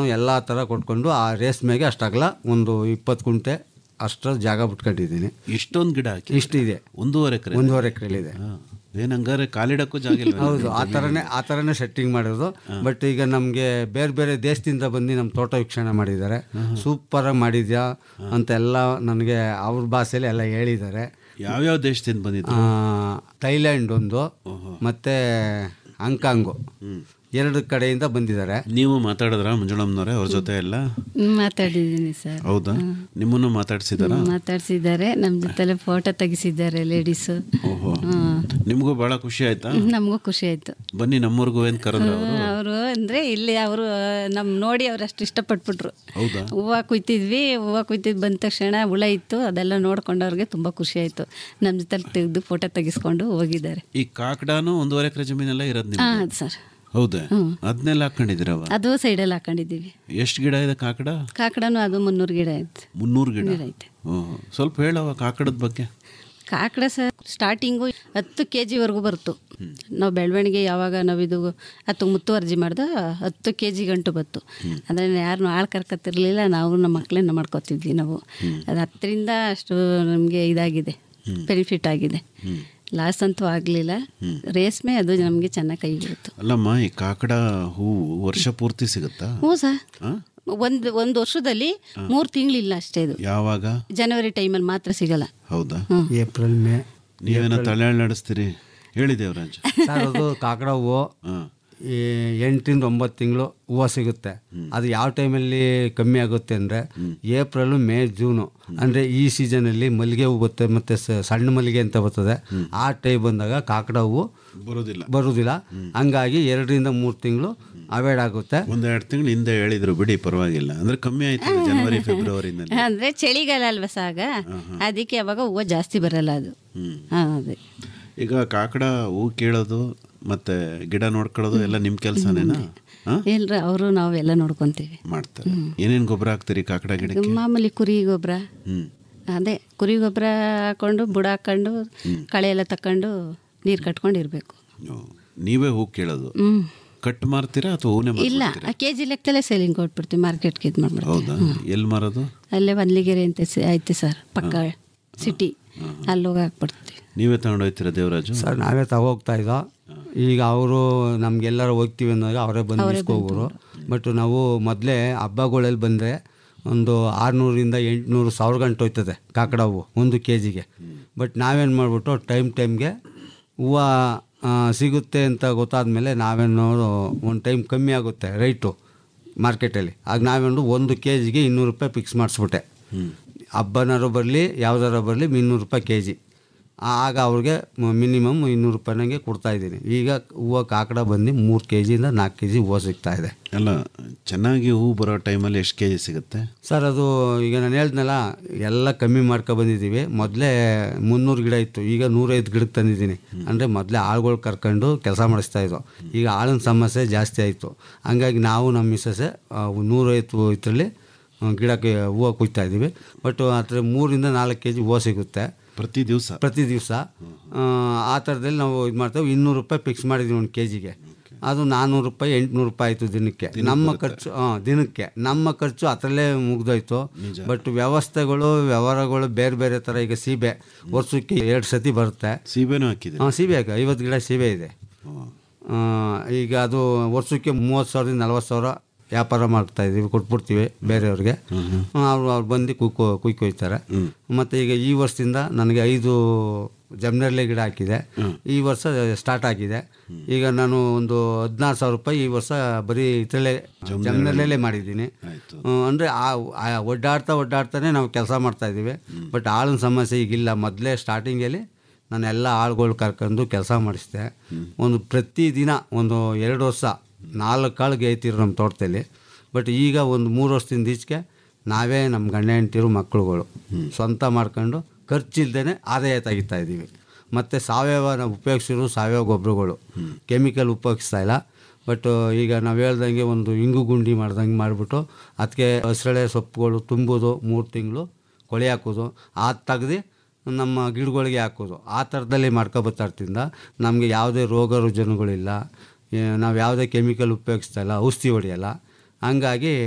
ಎಲ್ಲ ಥರ ಕೊಟ್ಕೊಂಡು ಆ ರೇಸ್ಮೆಗೆ ಅಷ್ಟಾಗಲ್ಲ ಒಂದು ಇಪ್ಪತ್ತು ಕುಂಟೆ ಅಷ್ಟರ ಜಾಗ ಬಿಟ್ಕೊಂಡಿದ್ದೀನಿ ಇಷ್ಟೊಂದು ಗಿಡ ಹಾಕಿ ಇಷ್ಟಿದೆ ಒಂದೂವರೆ ಎಕರೆ ಒಂದೂವರೆ ಎಕರೆಲಿದೆ ಏನ್ ಹಂಗಾರೆ ಕಾಲಿಡಕ್ಕೂ ಜಾಗ ಇಲ್ಲ ಹೌದು ಆ ಥರನೇ ಆ ಥರನೇ ಸೆಟ್ಟಿಂಗ್ ಮಾಡಿರೋದು ಬಟ್ ಈಗ ನಮಗೆ ಬೇರೆ ಬೇರೆ ದೇಶದಿಂದ ಬಂದು ನಮ್ಮ ತೋಟ ವೀಕ್ಷಣೆ ಮಾಡಿದ್ದಾರೆ ಸೂಪರಾಗಿ ಮಾಡಿದ್ಯಾ ಅಂತೆಲ್ಲ ನನಗೆ ಅವ್ರ ಭಾಷೆಯಲ್ಲಿ ಎಲ್ಲ ಹೇಳಿದ್ದಾರೆ ಯಾವ್ಯಾವ ದೇಶದಿಂದ ಬಂದಿದ್ರು ಆ, ಥೈಲ್ಯಾಂಡ್ ಒಂದು ಮತ್ತು ಹಾಂಗ್ಕಾಂಗು ಎರಡು ಕಡೆಯಿಂದ ಬಂದಿದ್ದಾರೆ ನೀವು ಮಾತಾಡಿದ್ರ ಮಂಜುಳಮ್ಮನವ್ರೆ ಅವ್ರ ಜೊತೆ ಎಲ್ಲ ಮಾತಾಡಿದ್ದೀನಿ ಸರ್ ಹೌದಾ ನಿಮ್ಮನ್ನು ಮಾತಾಡ್ಸಿದಾರ ಮಾತಾಡ್ಸಿದ್ದಾರೆ ನಮ್ಮ ಜೊತೆಲೆ ಫೋಟೋ ತೆಗಿಸಿದ್ದಾರೆ ಲೇಡೀಸು ಓಹೋ ನಿಮಗೂ ಬಹಳ ಖುಷಿ ಆಯ್ತಾ ನಮಗೂ ಖುಷಿ ಆಯ್ತು ಬನ್ನಿ ನಮ್ಮೂರ್ಗೂ ಏನ್ ಕರೆದ್ರ ಅವರು ಅವರು ಅಂದರೆ ಇಲ್ಲಿ ಅವರು ನಮ್ಮ ನೋಡಿ ಅವ್ರು ಅಷ್ಟು ಇಷ್ಟಪಟ್ಬಿಟ್ರು ಹೌದಾ ಹೂವು ಕುಯ್ತಿದ್ವಿ ಹೂವು ಕುಯ್ತಿದ್ದು ಬಂದ ತಕ್ಷಣ ಹುಳ ಇತ್ತು ಅದೆಲ್ಲ ನೋಡ್ಕೊಂಡವ್ರಿಗೆ ತುಂಬ ಖುಷಿ ಆಯಿತು ನಮ್ಮ ಜೊತೆ ತೆಗೆದು ಫೋಟೋ ತೆಗಿಸ್ಕೊಂಡು ಹೋಗಿದ್ದಾರೆ ಈ ಕಾಕಡಾನು ಒಂದೂವರೆ ಎಕರೆ ಜಮೀನೆಲ್ಲ ಇರೋದು ನಿಮ್ದು ಹಾಂ ಸರ್ ಹೌದಾ ಅದನ್ನೆಲ್ಲ ಹಾಕೊಂಡಿದ್ದೀರವ ಅದು ಸೈಡಲ್ಲಿ ಹಾಕೊಂಡಿದ್ದೀವಿ ಎಷ್ಟು ಗಿಡ ಇದೆ ಕಾಕಡ ಕಾಕಡನೂ ಅದು ಮುನ್ನೂರು ಗಿಡ ಐತೆ ಮುನ್ನೂರು ಗಿಡ ಗಿಡ ಐತೆ ಓಹೋ. ಸ್ವಲ್ಪ ಹೇಳವ ಕಾಕಡದ ಬಗ್ಗೆ ಕಾಕಡ ಸರ್ ಸ್ಟಾರ್ಟಿಂಗು ಹತ್ತು ಕೆ ಜಿವರೆಗೂ ಬರ್ತು ನಾವು ಬೆಳವಣಿಗೆ ಯಾವಾಗ ನಾವು ಇದು ಹತ್ತು ಮುತ್ತುವರ್ಜಿ ಮಾಡ್ದೆ ಹತ್ತು ಕೆ ಜಿ ಗಂಟು ಬತ್ತು ಅಂದರೆ ಯಾರನ್ನೂ ಆಳು ಕರ್ಕೊತಿರ್ಲಿಲ್ಲ ನಾವು ನಮ್ಮ ಮಕ್ಕಳನ್ನ ಮಾಡ್ಕೊತಿದ್ವಿ ನಾವು ಅದು ಹತ್ತರಿಂದ ಅಷ್ಟು ನಮಗೆ ಇದಾಗಿದೆ ಬೆನಿಫಿಟ್ ಆಗಿದೆ ಲಾಸ್ ಅಂತೂ ಆಗಲಿಲ್ಲ ರೇಷ್ಮೆ ಅದು ನಮಗೆ ಚೆನ್ನಾಗಿ ಕೈ ಬೀಳ್ತು ಅಲ್ಲಮ್ಮ ಈ ಕಾಕಡ ಹೂವು ವರ್ಷ ಪೂರ್ತಿ ಸಿಗುತ್ತಾ ಹ್ಞೂ ಸರ್ ಆ? ಒಂದು ಒಂದು ವರ್ಷದಲ್ಲಿ ಮೂರು ತಿಂಗಳಿಲ್ಲ ಅಷ್ಟೇ ಇದು ಯಾವಾಗ ಜನವರಿ ಟೈಮಲ್ಲಿ ಮಾತ್ರ ಸಿಗಲ್ಲ ಹೌದಾ ಏಪ್ರಿಲ್ ಮೇ ನೀವೇನೋ ತಲೆಯಾಳು ನಡೆಸ್ತೀರಿ ಹೇಳಿ ದೇವರಾಜ್ ಸರ್ ಅದು ಕಾಕಡ ಹೂವು ಈ ಎಂಟರಿಂದ ಒಂಬತ್ತು ತಿಂಗಳು ಹೂವು ಸಿಗುತ್ತೆ ಅದು ಯಾವ ಟೈಮಲ್ಲಿ ಕಮ್ಮಿ ಆಗುತ್ತೆ ಅಂದರೆ ಏಪ್ರಿಲು ಮೇ ಜೂನು ಅಂದರೆ ಈ ಸೀಸನಲ್ಲಿ ಮಲ್ಲಿಗೆ ಹೂವು ಬರುತ್ತೆ ಮತ್ತು ಸ- ಸಣ್ಣ ಮಲ್ಲಿಗೆ ಅಂತ ಬರ್ತದೆ ಆ ಟೈಮ್ ಬಂದಾಗ ಕಾಕಡ ಹೂವು ಬರೋದಿಲ್ಲ ಬರುವುದಿಲ್ಲ ಹಂಗಾಗಿ ಎರಡರಿಂದ ಮೂರು ತಿಂಗಳು ಅವಾಯ್ಡ್ ಆಗುತ್ತೆ ಒಂದೆರಡು ತಿಂಗಳು ಹಿಂದೆ ಹೇಳಿದ್ರು ಬಿಡಿ ಪರವಾಗಿಲ್ಲ ಅಂದ್ರೆ ಕಮ್ಮಿ ಆಯ್ತು ಜನವರಿ ಫೆಬ್ರವರಿನಲ್ಲಿ ಅಂದರೆ ಚಳಿಗಾಲ ಅಲ್ವಾ ಸಾಗ ಅದಕ್ಕೆ ಅವಾಗ ಹೂವು ಜಾಸ್ತಿ ಬರಲ್ಲ ಅದು ಹಾಂ ಅದೇ ಈಗ ಕಾಕಡ ಹೂ ಕೀಳೋದು ಮತ್ತೆ ಗಿಡ ನೋಡ್ಕೊಳ್ಳೋದು ಎಲ್ಲ ನಿಮ್ ಕೆಲಸನೇನಾ ಇಲ್ರಿ ಅವರು ನಾವು ಎಲ್ಲ ನೋಡ್ಕೊತೀವಿ ಮಾಡ್ತಾರೆ ಏನೇನ್ ಗೊಬ್ಬರ ಹಾಕ್ತೀರಿ ಕಾಕಡ ಗಿಡಕ್ಕೆ ಮಾಮೂಲಿ ಕುರಿ ಗೊಬ್ಬರ ಹ್ಮ್ ಅದೇ ಕುರಿ ಗೊಬ್ಬರ ಹಾಕೊಂಡು ಬುಡ ಹಾಕೊಂಡು ಕಳೆ ಎಲ್ಲ ತಕೊಂಡು ನೀರು ಕಟ್ಕೊಂಡು ಇರಬೇಕು ಓ, ನೀವೇ ಹೂ ಕೀಳೋದು ಹ್ಞೂ ಕಟ್ ಮಾರ್ತೀರಾ ಅಥವಾ ಹೂನೇ ಇಲ್ಲ ಮಾರ್ತೀರಾ ಕೆ ಜಿ ಲೆಕ್ಕದಲ್ಲೇ ಸೇಲಿಂಗ್ ಕೊಟ್ಬಿಡ್ತೀವಿ ಮಾರ್ಕೆಟ್ಗೆ ಇದು ಮಾಡ್ಬಿಡ್ತೀವಿ ಹೌದಾ ಎಲ್ಲಿ ಮಾರೋದು ಅಲ್ಲೇ ಒಂದ್ಲಿಗೆರೆ ಅಂತ ಸಿ- ಐತೆ ಸರ್ ಪಕ್ಕ ಸಿಟಿ ಅಲ್ಲೋಗಿ ಹಾಕ್ಬಿಡ್ತೀವಿ ನೀವೇ ತಗೊಂಡೋಗ್ತೀರಾ ದೇವರಾಜು ಸರ್ ನಾವೇ ತಗೋಗ್ತಾ ಇದ್ದೋ ಈಗ ಅವರು ನಮ್ಗೆಲ್ಲರೂ ಹೋಗ್ತೀವಿ ಅಂದಾಗ ಅವರೇ ಬಂದು ಇಸ್ಕೋಬೋದು ಬಟ್ ನಾವು ಮೊದಲೇ ಹಬ್ಬಗಳಲ್ಲಿ ಬಂದರೆ ಒಂದು ಆರುನೂರಿಂದ ಎಂಟುನೂರು ಸಾವಿರ ಗಂಟೆ ಹೋಯ್ತದೆ ಕಾಕಡ ಹೂವು ಒಂದು ಕೆ ಜಿಗೆ ಬಟ್ ನಾವೇನು ಮಾಡಿಬಿಟ್ಟು ಟೈಮ್ ಟೈಮ್ಗೆ ಹೂವು ಆ, ಸಿಗುತ್ತೆ ಅಂತ ಗೊತ್ತಾದ್ಮೇಲೆ ನಾವೇನು ಒಂದು ಟೈಮ್ ಕಮ್ಮಿ ಆಗುತ್ತೆ ರೈಟು ಮಾರ್ಕೆಟಲ್ಲಿ ಆಗ ನಾವೇನು ಒಂದು ಕೆ ಜಿಗೆ ಇನ್ನೂರು ರೂಪಾಯಿ ಫಿಕ್ಸ್ ಮಾಡಿಸ್ಬಿಟ್ಟೆ ಹಬ್ಬನಾರು ಬರಲಿ ಯಾವ್ದಾರು ಬರಲಿ ಇನ್ನೂರು ರೂಪಾಯಿ ಕೆ ಜಿ ಆಗ ಅವ್ರಿಗೆ ಮಿನಿಮಮ್ ಇನ್ನೂರು ರೂಪಾಯಿನಾಗೆ ಕೊಡ್ತಾ ಇದ್ದೀನಿ ಈಗ ಹೂವು ಕಾಕಡ ಬಂದು ಮೂರು ಕೆ ಜಿಯಿಂದ ನಾಲ್ಕು ಕೆ ಜಿ ಹೂವು ಸಿಗ್ತಾ ಇದೆ ಅಲ್ಲ ಚೆನ್ನಾಗಿ ಹೂ ಬರೋ ಟೈಮಲ್ಲಿ ಎಷ್ಟು ಕೆ ಜಿ ಸಿಗುತ್ತೆ ಸರ್ ಅದು ಈಗ ನಾನು ಹೇಳ್ದ್ನಲ್ಲ ಎಲ್ಲ ಕಮ್ಮಿ ಮಾಡ್ಕೊ ಬಂದಿದ್ದೀವಿ ಮೊದಲೇ ಮುನ್ನೂರು ಗಿಡ ಇತ್ತು ಈಗ ನೂರೈದು ಗಿಡಕ್ಕೆ ತಂದಿದ್ದೀನಿ ಅಂದರೆ ಮೊದಲೇ ಆಳುಗಳು ಕರ್ಕೊಂಡು ಕೆಲಸ ಮಾಡಿಸ್ತಾ ಇದ್ದೋ ಈಗ ಆಳಿನ ಸಮಸ್ಯೆ ಜಾಸ್ತಿ ಆಯಿತು ಹಂಗಾಗಿ ನಾವು ನಮ್ಮ ಮಿಸ್ಸಸ್ಸೆ ಆ, ನೂರೈವತ್ತು ಇದರಲ್ಲಿ ಗಿಡಕ್ಕೆ ಹೂವು ಕುಯ್ತಾ ಇದ್ದೀವಿ ಬಟ್ ಅದ್ರ ಮೂರಿಂದ ನಾಲ್ಕು ಕೆ ಜಿ ಹೂವು ಸಿಗುತ್ತೆ ಪ್ರತಿ ದಿವಸ ಪ್ರತಿ ದಿವಸ ಆ ಥರದಲ್ಲಿ ನಾವು ಇದು ಮಾಡ್ತೇವೆ ಇನ್ನೂರು ರೂಪಾಯಿ ಫಿಕ್ಸ್ ಮಾಡಿದ್ದೀವಿ ಒಂದು ಕೆ ಜಿಗೆ ಅದು ನಾನ್ನೂರು ರೂಪಾಯಿ ಎಂಟುನೂರು ರೂಪಾಯಿ ಆಯಿತು ದಿನಕ್ಕೆ ನಮ್ಮ ಖರ್ಚು ಹಾಂ ದಿನಕ್ಕೆ ನಮ್ಮ ಖರ್ಚು ಅದರಲ್ಲೇ ಮುಗ್ದೋಯ್ತು ಬಟ್ ವ್ಯವಸ್ಥೆಗಳು ವ್ಯವಹಾರಗಳು ಬೇರೆ ಬೇರೆ ಥರ ಈಗ ಸೀಬೆ ವರ್ಷಕ್ಕೆ ಎರಡು ಸತಿ ಬರುತ್ತೆ ಸೀಬೆನೂ ಹಾಕಿದೆ ಹಾಂ ಸೀಬೆ ಹಾಕಿ ಐವತ್ತು ಗಿಡ ಸೀಬೆ ಇದೆ ಆ, ಈಗ ಅದು ವರ್ಷಕ್ಕೆ ಮೂವತ್ತು ಸಾವಿರದಿಂದ ನಲ್ವತ್ತು ಸಾವಿರ ವ್ಯಾಪಾರ ಮಾಡ್ತಾ ಇದ್ದೀವಿ ಕೊಟ್ಬಿಡ್ತೀವಿ ಬೇರೆಯವ್ರಿಗೆ ಅವ್ರು ಅವ್ರು ಬಂದು ಕುಯ್ಕೊ ಕುಯ್ಕೊಯ್ತಾರೆ ಮತ್ತು ಈಗ ಈ ವರ್ಷದಿಂದ ನನಗೆ ಐದು ಜಮ್ನರ್ಲೆ ಗಿಡ ಹಾಕಿದೆ ಈ ವರ್ಷ ಸ್ಟಾರ್ಟ್ ಆಗಿದೆ ಈಗ ನಾನು ಒಂದು ಹದಿನಾರು ಸಾವಿರ ರೂಪಾಯಿ ಈ ವರ್ಷ ಬರೀ ಇದರಲ್ಲೇ ಜಮ್ನರ್ಲೆಲ್ಲೇ ಮಾಡಿದ್ದೀನಿ ಅಂದರೆ ಆ ಆ ಒಡ್ಡಾಡ್ತಾ ಒಡ್ಡಾಡ್ತಾನೆ ನಾವು ಕೆಲಸ ಮಾಡ್ತಾ ಇದ್ದೀವಿ ಬಟ್ ಆಳಿನ ಸಮಸ್ಯೆ ಈಗಿಲ್ಲ ಮೊದಲೇ ಸ್ಟಾರ್ಟಿಂಗಲ್ಲಿ ನಾನು ಎಲ್ಲ ಆಳುಗಳು ಕರ್ಕೊಂಡು ಕೆಲಸ ಮಾಡಿಸಿದೆ ಒಂದು ಪ್ರತಿದಿನ ಒಂದು ಎರಡು ವರ್ಷ ನಾಲ್ಕು ಕಾಳು ಗೇಯ್ತಿರು ನಮ್ಮ ತೋಟದಲ್ಲಿ ಬಟ್ ಈಗ ಒಂದು ಮೂರು ವರ್ಷದಿಂದ ಈಚೆಗೆ ನಾವೇ ನಮ್ಮ ಗಂಡ ಹೆಂಡ್ತಿರು ಮಕ್ಕಳುಗಳು ಸ್ವಂತ ಮಾಡ್ಕೊಂಡು ಖರ್ಚಿಲ್ದೇ ಆದಾಯ ತೆಗಿತಾ ಇದ್ದೀವಿ ಮತ್ತು ಸಾವಯವ ನಾವು ಉಪಯೋಗಿಸಿರೋ ಸಾವಯವ ಗೊಬ್ಬರಗಳು ಕೆಮಿಕಲ್ ಉಪಯೋಗಿಸ್ತಾ ಇಲ್ಲ ಬಟ್ ಈಗ ನಾವು ಹೇಳ್ದಂಗೆ ಒಂದು ಇಂಗು ಗುಂಡಿ ಮಾಡ್ದಂಗೆ ಮಾಡಿಬಿಟ್ಟು ಅದಕ್ಕೆ ಹಸಿರೆಳೆ ಸೊಪ್ಪುಗಳು ತುಂಬೋದು ಮೂರು ತಿಂಗಳು ಕೊಳೆ ಹಾಕೋದು ಅದು ತೆಗ್ದು ನಮ್ಮ ಗಿಡಗಳಿಗೆ ಹಾಕೋದು ಆ ಥರದಲ್ಲಿ ಮಾಡ್ಕೊಬತ್ತಾ ಇರ್ತಿಂದ ನಮಗೆ ಯಾವುದೇ ರೋಗ ರುಜಿನಗಳಿಲ್ಲ ನಾವು ಯಾವುದೇ ಕೆಮಿಕಲ್ ಉಪಯೋಗಿಸ್ತಾ ಇಲ್ಲ ಔಷಧಿ ಹೊಡೆಯಲ್ಲ ಹಂಗಾಗಿ